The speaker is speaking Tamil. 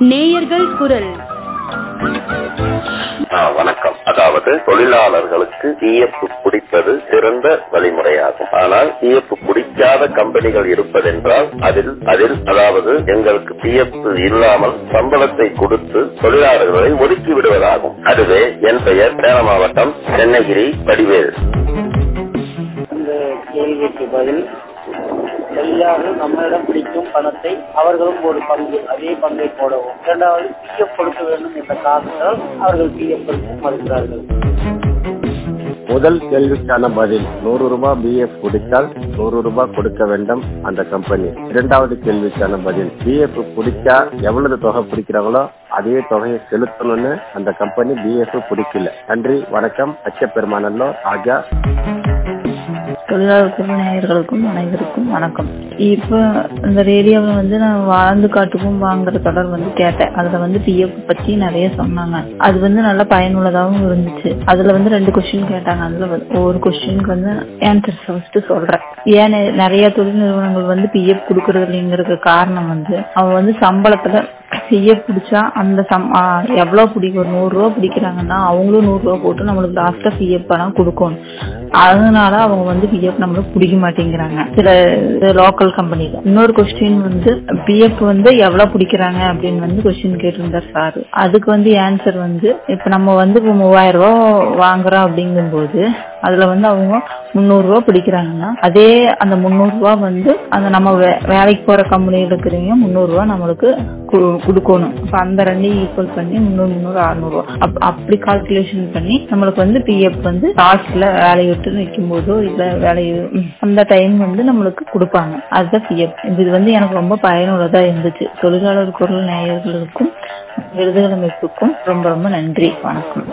நேயர்கள் குரல் ஆ, வணக்கம் அதாவது தொழிலாளர்களுக்கு பிஎஃப் பிடிப்பது சிறந்த வழிமுறையாகும் ஆனால் பிஎஃப் பிடிக்காத கம்பெனிகள் இருப்பதென்றால் அதில் அதில் அதாவது எங்களுக்கு பிஎஃப் இல்லாமல் சம்பளத்தை கொடுத்து தொழிலாளர்களை ஒதுக்கி விடுவதாகும் அதுவே என் பெயர் சேலம் மாவட்டம் சென்னகிரி வடிவேல் இந்த கேள்விக்கு பதில் தொழிலாளர்கள் நம்மளிடம் பிடிக்கும் பணத்தை அவர்களும் ஒரு பங்கு அதே பங்கை போடவும் இரண்டாவது பிஎஃப் கொடுக்க வேண்டும் என்ற காரணத்தால் அவர்கள் பிஎஃப் கொடுக்க மறுக்கிறார்கள் முதல் கேள்விக்கான பதில் நூறு ரூபாய் பிஎஃப் பிடித்தால் நூறு ரூபாய் கொடுக்க வேண்டும் அந்த கம்பெனி இரண்டாவது கேள்விக்கான பதில் பிஎஃப் பிடிச்சா எவ்வளவு தொகை பிடிக்கிறாங்களோ அதே தொகையை செலுத்தணும்னு அந்த கம்பெனி பிஎஃப் பிடிக்கல நன்றி வணக்கம் அச்ச பெருமானல்லோ ஆஜா தொழிலாளர் குழு நேயர்களுக்கும் அனைவருக்கும் வணக்கம் இப்போ இந்த ரேடியோவில் வந்து நான் வாழ்ந்து காட்டுக்கும் வாங்குற தொடர் வந்து கேட்டேன் அதுல வந்து பிஎஃப் பத்தி நிறைய சொன்னாங்க அது வந்து நல்ல பயனுள்ளதாகவும் இருந்துச்சு அதுல வந்து ரெண்டு கொஸ்டின் கேட்டாங்க அதுல வந்து ஒவ்வொரு கொஸ்டினுக்கு வந்து ஆன்சர் ஃபர்ஸ்ட் சொல்றேன் ஏன் நிறைய தொழில் நிறுவனங்கள் வந்து பிஎஃப் கொடுக்கறது இல்லைங்கிறதுக்கு காரணம் வந்து அவங்க வந்து சம்பளத்துல பிஎஃப் பிடிச்சா அந்த சம் ஆ, எவ்வளவு பிடிக்கும் ஒரு நூறு ரூபா பிடிக்கிறாங்கன்னா அவங்களும் நூறு ரூபா போட்டு நம்மளுக்கு லாஸ்டா பிஎஃப் பணம் கொடுக்கணும் அதனால அவங்க வந்து பிஎஃப் நம்மளுக்கு பிடிக்க மாட்டேங்கிறாங்க சில லோக்கல் கம்பெனில இன்னொரு கொஸ்டின் வந்து பிஎஃப் வந்து எவ்வளவு பிடிக்கிறாங்க அப்படின்னு வந்து கொஸ்டின் கேட்டிருந்தார் சார் அதுக்கு வந்து ஆன்சர் வந்து இப்ப நம்ம வந்து இப்ப மூவாயிரம் ரூபாய் வாங்குறோம் அப்படிங்கும்போது அதுல வந்து அவங்க முந்நூறு ரூபாய் பிடிக்கிறாங்கன்னா அதே அந்த முந்நூறு ரூபாய் வந்து அந்த நம்ம வே- வேலைக்கு போற கம்பெனியில் இருக்கிறவங்க முந்நூறு ரூபாய் நம்மளுக்கு கு- கொடுக்கணும் அப்ப அந்த ரெண்டையும் ஈக்குவல் பண்ணி முந்நூறு முந்நூறு அறுநூறு ரூபாய் அப்- அப்படி கால்குலேஷன் பண்ணி நம்மளுக்கு வந்து பிஎஃப் வந்து லாஸ்ட்ல வேலையை விட்டு நிற்கும் போதோ இல்ல வேலையை ம், அந்த டைம் வந்து நம்மளுக்கு கொடுப்பாங்க அதுதான் பிஎஃப் இது வந்து எனக்கு ரொம்ப பயனுள்ளதா இருந்துச்சு தொழிலாளர் குரல் நேயர்களுக்கும் விருதுகள் அமைப்புக்கும் ரொம்ப ரொம்ப நன்றி வணக்கம்